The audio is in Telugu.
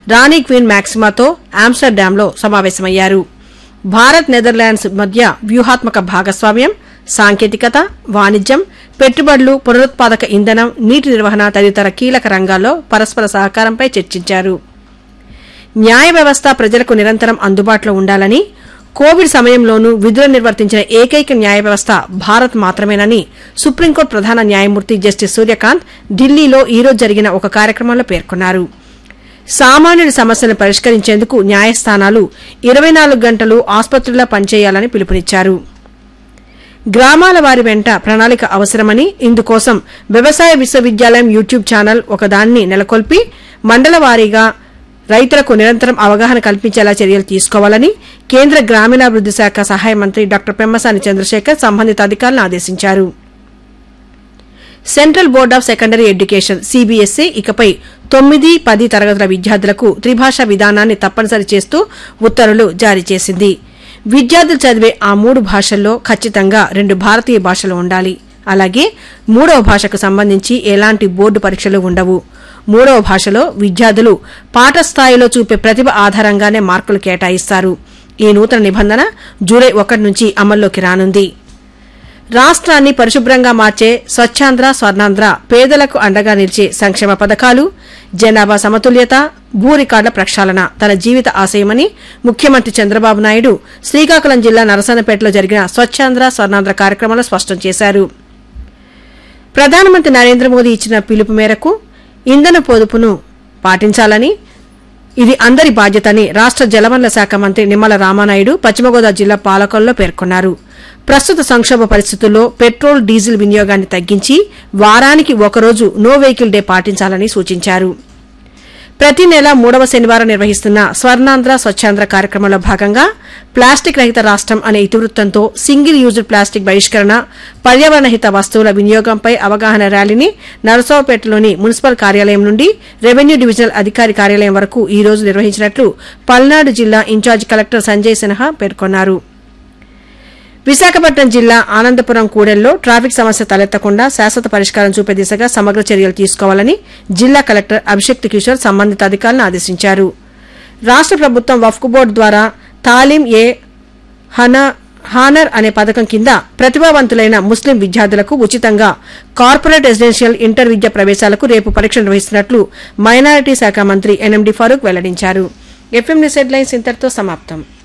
రాణి క్వీన్ మ్యాక్సిమాతో ఆమ్స్టర్డామ్లో సమావేశమయ్యారు భారత్ నెదర్లాండ్స్ మధ్య వ్యూహాత్మక భాగస్వామ్యం సాంకేతికత వాణిజ్యం పెట్టుబడులు పునరుత్పాదక ఇంధనం నీటి నిర్వహణ తదితర కీలక రంగాల్లో పరస్పర సహకారంపై చర్చించారు న్యాయ వ్యవస్థ ప్రజలకు నిరంతరం అందుబాటులో ఉండాలని కోవిడ్ సమయంలోనూ విధులు నిర్వర్తించిన ఏకైక న్యాయ వ్యవస్థ భారత్ మాత్రమేనని సుప్రీంకోర్టు ప్రధాన న్యాయమూర్తి జస్టిస్ సూర్యకాంత్ ఢిల్లీలో ఈరోజు జరిగిన ఒక కార్యక్రమంలో పేర్కొన్నారు సామాన్యుడి సమస్యలను పరిష్కరించేందుకు న్యాయస్థానాలు ఇరవై నాలుగు గంటలు ఆసుపత్రుల్లో పనిచేయాలని పిలుపునిచ్చారు గ్రామాల వారి వెంట ప్రణాళిక అవసరమని ఇందుకోసం వ్యవసాయ విశ్వవిద్యాలయం యూట్యూబ్ ఛానల్ ఒకదాన్ని నెలకొల్పి మండల వారీగా రైతులకు నిరంతరం అవగాహన కల్పించేలా చర్యలు తీసుకోవాలని కేంద్ర గ్రామీణాభివృద్ది శాఖ సహాయ మంత్రి డాక్టర్ పెమ్మసాని చంద్రశేఖర్ సంబంధిత అధికారులను ఆదేశించారు central board of secondary education CBSE ఇకపై తొమ్మిది పది తరగతుల విద్యార్థులకు త్రిభాషా విధానాన్ని తప్పనిసరి చేస్తూ ఉత్తర్వులు జారీ చేసింది విద్యార్థులు చదివే ఆ మూడు భాషల్లో ఖచ్చితంగా రెండు భారతీయ భాషలు ఉండాలి అలాగే మూడవ భాషకు సంబంధించి ఎలాంటి బోర్డు పరీక్షలు ఉండవు మూడవ భాషలో విద్యార్థులు పాఠ స్థాయిలో చూపే ప్రతిభ ఆధారంగానే మార్కులు కేటాయిస్తారు ఈ నూతన నిబంధన జూలై ఒకటి నుంచి అమల్లోకి రానుంది రాష్ట్రాన్ని పరిశుభ్రంగా మార్చే స్వచ్ఛాంధ్ర స్వర్ణాంధ్ర పేదలకు అండగా నిలిచే సంక్షేమ పథకాలు జనాభా సమతుల్యత భూ రికార్డుల ప్రక్షాళన తన జీవిత ఆశయమని ముఖ్యమంత్రి చంద్రబాబు నాయుడు శ్రీకాకుళం జిల్లా నరసన్నపేటలో జరిగిన స్వచ్ఛాంధ్ర స్వర్ణాంధ్ర కార్యక్రమంలో స్పష్టం చేశారు ప్రధానమంత్రి నరేంద్ర మోదీ ఇచ్చిన పిలుపు మేరకు ఇంధన పొదుపును పాటించాలని ఇది అందరి బాధ్యతని రాష్ట జలవనరుల శాఖ మంత్రి నిమ్మల రామానాయుడు పశ్చిమ గోదావరి జిల్లా పాలకొల్లో పేర్కొన్నారు ప్రస్తుత సంక్షోభ పరిస్థితుల్లో పెట్రోల్ డీజిల్ వినియోగాన్ని తగ్గించి వారానికి ఒకరోజు నో వెహికల్ డే పాటించాలని సూచించారు ప్రతి నెల మూడవ శనివారం నిర్వహిస్తున్న స్వర్ణాంధ్ర స్వచ్ఛాంధ్ర కార్యక్రమంలో భాగంగా ప్లాస్టిక్ రహిత రాష్టం అనే ఇతివృత్తంతో సింగిల్ యూజ్డ్ ప్లాస్టిక్ బహిష్కరణ పర్యావరణ హిత వస్తువుల వినియోగంపై అవగాహన ర్యాలీని నరసరావుపేటలోని మున్సిపల్ కార్యాలయం నుండి రెవెన్యూ డివిజనల్ అధికారి కార్యాలయం వరకు ఈ రోజు నిర్వహించినట్లు పల్నాడు జిల్లా ఇన్ఛార్జి కలెక్టర్ సంజయ్ సిన్హా పేర్కొన్నారు విశాఖపట్నం జిల్లా ఆనందపురం కూడెల్లో ట్రాఫిక్ సమస్య తలెత్తకుండా శాశ్వత పరిష్కారం చూపే దిశగా సమగ్ర చర్యలు తీసుకోవాలని జిల్లా కలెక్టర్ అభిషేక్ కిషోర్ సంబంధిత అధికారులను ఆదేశించారు రాష్ట ప్రభుత్వం వఫ్క్ బోర్డు ద్వారా తాలీం ఏ హనా హానర్ అనే పథకం కింద ప్రతిభావంతులైన ముస్లిం విద్యార్థులకు ఉచితంగా కార్పొరేట్ రెసిడెన్షియల్ ఇంటర్ విద్య ప్రవేశాలకు రేపు పరీక్ష నిర్వహిస్తున్నట్లు మైనారిటీ శాఖ మంత్రి ఎన్ఎండి ఫారూక్ వెల్లడించారు ఎఫ్ఎం న్యూస్ హెడ్లైన్స్ ఇంతటితో సమాప్తం